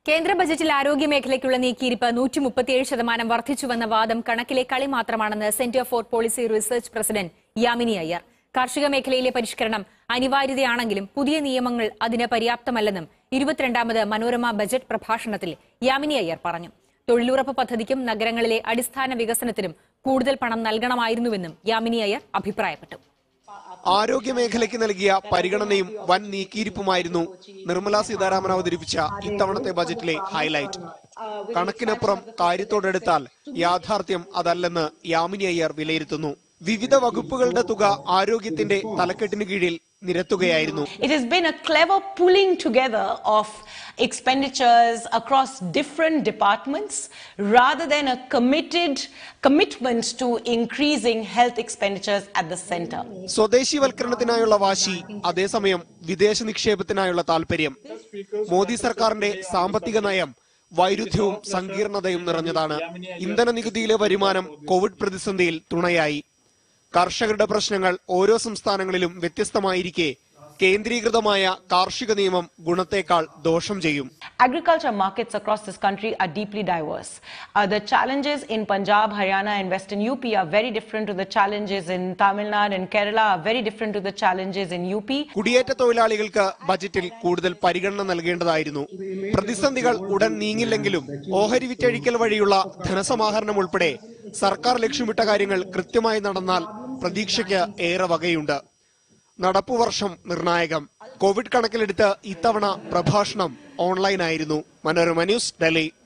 കേന്ദ്ര ബജറ്റിൽ ആരോഗ്യ മേഖലയ്ക്കുള്ള നീക്കിയിരിപ്പ് നൂറ്റി മുപ്പത്തിയേഴ് ശതമാനം വർദ്ധിച്ചുവെന്ന വാദം കണക്കിലെ കളി മാത്രമാണെന്ന് Centre for Policy Research president Yamini Iyer കാർഷിക മേഖലയിലെ പരിഷ്കരണം അനിവാര്യതയാണെങ്കിലും പുതിയ നിയമങ്ങൾ അതിന് പര്യാപ്തമല്ലെന്നും ഇരുപത്തിരണ്ടാമത് മനോരമ ബജറ്റ് പ്രഭാഷണത്തിൽ യാമിനി അയ്യർ പറഞ്ഞു തൊഴിലുറപ്പ് പദ്ധതിക്കും നഗരങ്ങളിലെ അടിസ്ഥാന വികസനത്തിനും കൂടുതൽ പണം നൽകണമായിരുന്നുവെന്നും യാമിനി അയ്യർ അഭിപ്രായപ്പെട്ടു ആരോഗ്യ മേഖലയ്ക്ക് നൽകിയ പരിഗണനയും വൻ നീക്കിയിരിപ്പുമായിരുന്നു നിർമ്മലാ സീതാരാമൻ അവതരിപ്പിച്ച ഇത്തവണത്തെ ബജറ്റിലെ ഹൈലൈറ്റ് കണക്കിനപ്പുറം കാര്യത്തോടെടുത്താൽ യാഥാർത്ഥ്യം അതല്ലെന്ന് യാമിനി അയ്യർ വിലയിരുത്തുന്നു വിവിധ വകുപ്പുകളുടെ തുക ആരോഗ്യത്തിന്റെ തലക്കെട്ടിന് കീഴിൽ നിരത്തുകയായിരുന്നു It has been a clever pulling together of expenditures across different departments rather than a committed commitment to increasing health expenditures at the center. സ്വദേശിവൽക്കരണത്തിനായുള്ള വാശി അതേസമയം വിദേശ നിക്ഷേപത്തിനായുള്ള താൽപര്യം മോദി സർക്കാരിന്റെ സാമ്പത്തിക നയം വൈരുദ്ധ്യവും സങ്കീർണതയും നിറഞ്ഞതാണ് ഇന്ധന നികുതിയിലെ വരുമാനം കോവിഡ് പ്രതിസന്ധിയിൽ തുണയായി കർഷകരുടെ പ്രശ്നങ്ങൾ ഓരോ സംസ്ഥാനങ്ങളിലും വ്യത്യസ്തമായിരിക്കെ കേന്ദ്രീകൃതമായ കാർഷിക നിയമം ഗുണത്തേക്കാൾ ദോഷം ചെയ്യും Agriculture markets across this country are deeply diverse. Uh, the challenges in Punjab, Haryana, and Western UP are very different to the challenges in Tamil Nadu and Kerala, are very different to the challenges in UP. കുടിയേറ്റ തൊഴിലാളികൾക്ക് ബജറ്റിൽ കൂടുതൽ പരിഗണന നൽകേണ്ടതായിരുന്നു പ്രതിസന്ധികൾ ഉടൻ നീങ്ങില്ലെങ്കിലും ഓഹരി വിറ്റഴിക്കൽ വഴിയുള്ള ധനസമാഹരണം ഉൾപ്പെടെ സർക്കാർ ലക്ഷ്യമിട്ട കാര്യങ്ങൾ കൃത്യമായി നടന്നാൽ പ്രതീക്ഷയ്ക്ക് ഏറെ വകയുണ്ട് നടപ്പുവർഷം നിർണായകം കോവിഡ് കണക്കിലെടുത്ത് ഇത്തവണ പ്രഭാഷണം ഓൺലൈനായിരുന്നു മനോരമ ന്യൂസ് ഡൽഹി